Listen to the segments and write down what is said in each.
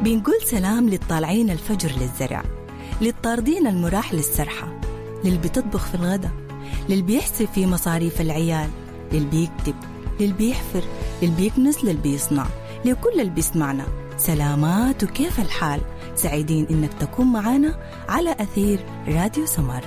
بنقول سلام للطالعين الفجر للزرع للطاردين المراح للسرحة للي بتطبخ في الغداء للي بيحسب في مصاريف العيال للي بيكتب للي بيحفر للي بيكنس للي بيصنع لكل اللي بيسمعنا سلامات وكيف الحال سعيدين انك تكون معنا على اثير راديو سمر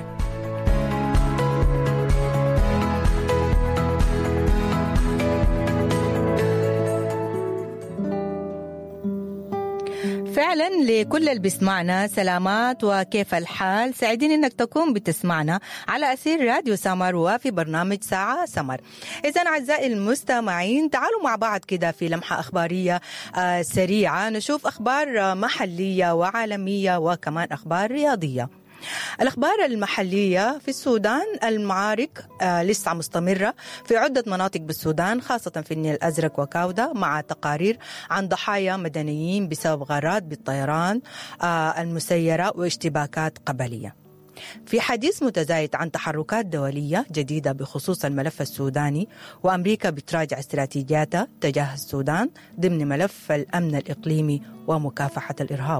فعلا لكل اللي بيسمعنا سلامات وكيف الحال سعيدين انك تكون بتسمعنا على اثير راديو سمر وفي برنامج ساعه سمر اذا اعزائي المستمعين تعالوا مع بعض كده في لمحه اخباريه آه سريعه نشوف اخبار آه محليه وعالميه وكمان اخبار رياضيه الأخبار المحلية في السودان المعارك آه لسه مستمرة في عدة مناطق بالسودان خاصة في النيل الأزرق وكاودا مع تقارير عن ضحايا مدنيين بسبب غارات بالطيران آه المسيرة واشتباكات قبلية في حديث متزايد عن تحركات دولية جديدة بخصوص الملف السوداني وأمريكا بتراجع استراتيجياتها تجاه السودان ضمن ملف الأمن الإقليمي ومكافحة الإرهاب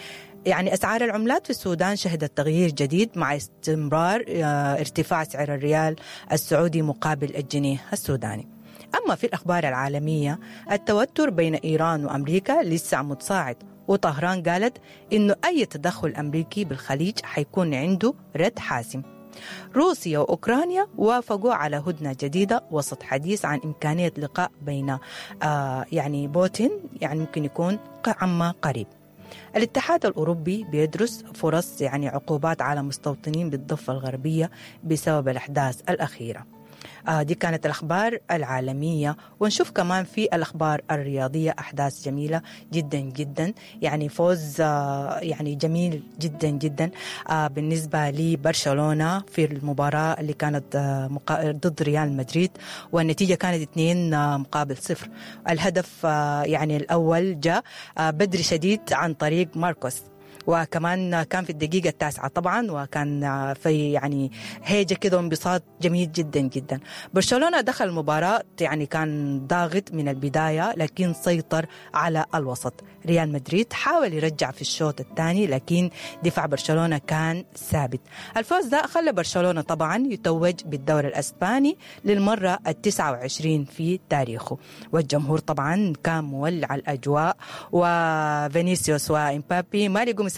يعني أسعار العملات في السودان شهدت تغيير جديد مع استمرار ارتفاع سعر الريال السعودي مقابل الجنيه السوداني أما في الأخبار العالمية التوتر بين إيران وأمريكا لسه متصاعد وطهران قالت إنه أي تدخل أمريكي بالخليج حيكون عنده رد حاسم روسيا وأوكرانيا وافقوا على هدنة جديدة وسط حديث عن إمكانية لقاء بين آه يعني بوتين يعني ممكن يكون عما قريب الاتحاد الأوروبي بيدرس فرص يعني عقوبات على مستوطنين بالضفة الغربية بسبب الأحداث الأخيرة آه دي كانت الأخبار العالمية ونشوف كمان في الأخبار الرياضية أحداث جميلة جدا جدا يعني فوز آه يعني جميل جدا جدا آه بالنسبة لبرشلونة في المباراة اللي كانت آه ضد ريال مدريد والنتيجة كانت اثنين آه مقابل صفر الهدف آه يعني الأول جاء آه بدري شديد عن طريق ماركوس وكمان كان في الدقيقة التاسعة طبعا وكان في يعني هيجة كده وانبساط جميل جدا جدا برشلونة دخل المباراة يعني كان ضاغط من البداية لكن سيطر على الوسط ريال مدريد حاول يرجع في الشوط الثاني لكن دفاع برشلونة كان ثابت الفوز ده خلى برشلونة طبعا يتوج بالدوري الأسباني للمرة التسعة وعشرين في تاريخه والجمهور طبعا كان مولع الأجواء وفينيسيوس وإمبابي ما لقوا